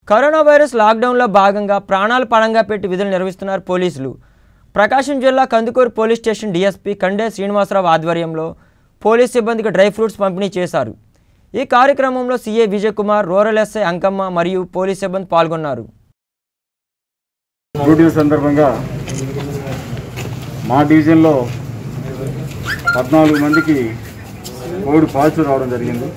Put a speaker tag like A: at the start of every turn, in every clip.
A: corona virus లాక్డౌన్లో భాగంగా ప్రాణాలు పణంగా పెట్టి విధులు నిర్వహిస్తున్నారు పోలీసులు ప్రకాశం జిల్లా Kandukur police station DSP Kande Srinivasarao ఆధ్వర్యంలో పోలీస్ సిబ్బందికి డ్రై ఫ్రూట్స్ పంపిణీ చేశారు ఈ కార్యక్రమంలో CA Vijay Kumar rural SI Ankamma మరియు పోలీస్ సిబ్బంది పాల్గొన్నారు
B: డ్యూటీ సందర్భంగా మా డివిజన్లో పద్నాలుగు మందికి కోవిడ్ పాజిటివ్ రావడం జరిగింది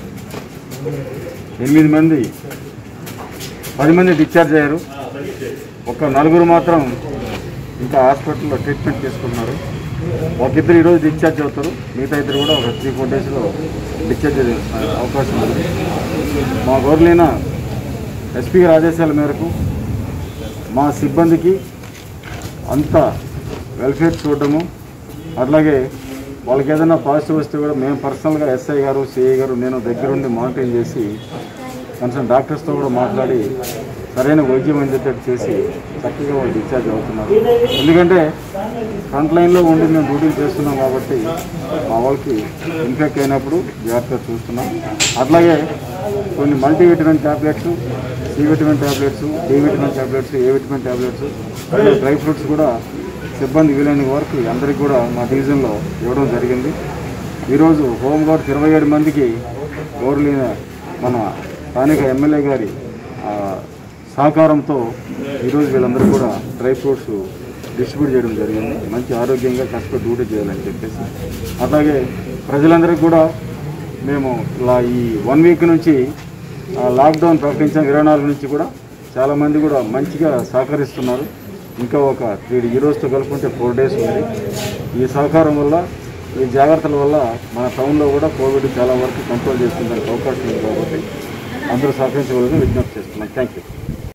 B: ఎనిమిది మంది పది మంది డిశ్చార్జ్ అయ్యారు ఒక నలుగురు మాత్రం ఇంకా హాస్పిటల్లో ట్రీట్మెంట్ తీసుకుంటున్నారు ఒక ఇద్దరు ఈరోజు డిశ్చార్జ్ అవుతారు మిగతా ఇద్దరు కూడా ఒక త్రీ ఫోర్ డేస్లో డిశ్చార్జ్ అయ్యే అవకాశం ఉంది మా గౌరవలైన ఎస్పీ గారి ఆదేశాల మేరకు మా సిబ్బందికి అంత వెల్ఫేర్ చూడడము అట్లాగే వాళ్ళకి ఏదైనా పాజిటివ్ వస్తే కూడా మేము పర్సనల్గా ఎస్ఐ గారు సిఐ గారు నేను దగ్గరుండి మానిటరింగ్ చేసి కనీసం డాక్టర్స్తో కూడా మాట్లాడి సరైన వైద్యం అందేటట్టు చేసి చక్కగా వాళ్ళు డిశ్చార్జ్ అవుతున్నారు ఎందుకంటే ఫ్రంట్ లైన్లో ఉండి మేము డ్యూటీలు చేస్తున్నాం కాబట్టి మా వాళ్ళకి ఇన్ఫెక్ట్ అయినప్పుడు జాగ్రత్తగా చూస్తున్నాం అట్లాగే కొన్ని multivitamin tablets C vitamin tablets D vitamin tablets A vitamin tablets అట్లా డ్రై ఫ్రూట్స్ కూడా సిబ్బంది వీలైన వరకు అందరికీ కూడా మా డివిజన్లో ఇవ్వడం జరిగింది ఈరోజు హోంగార్డ్స్ ఇరవై ఏడు మందికి గౌరవలీన మన స్థానిక ఎమ్మెల్యే గారి ఆ, సహకారంతో ఈరోజు వీళ్ళందరూ కూడా డ్రై ఫ్రూట్స్ డిస్ట్రిబ్యూట్ చేయడం జరిగింది మంచి ఆరోగ్యంగా కష్టపడి డ్యూటీ చేయాలని చెప్పేసి అట్లాగే ప్రజలందరికీ కూడా మేము ఇలా ఈ వన్ వీక్ నుంచి ఆ, లాక్డౌన్ ప్రకటించిన ఇరవై నాలుగు నుంచి కూడా చాలామంది కూడా మంచిగా సహకరిస్తున్నారు ఇంకా ఒక త్రీ ఈ రోజుతో కలుపుకుంటే ఫోర్ డేస్ ఉంది ఈ సహకారం వల్ల ఈ జాగ్రత్తల వల్ల మన టౌన్లో కూడా కోవిడ్ చాలా వరకు కంట్రోల్ చేసుకునే అవకాశం ఉంది కాబట్టి అందరూ సహకరించవలని విజ్ఞప్తి చేస్తున్నాం థ్యాంక్ యూ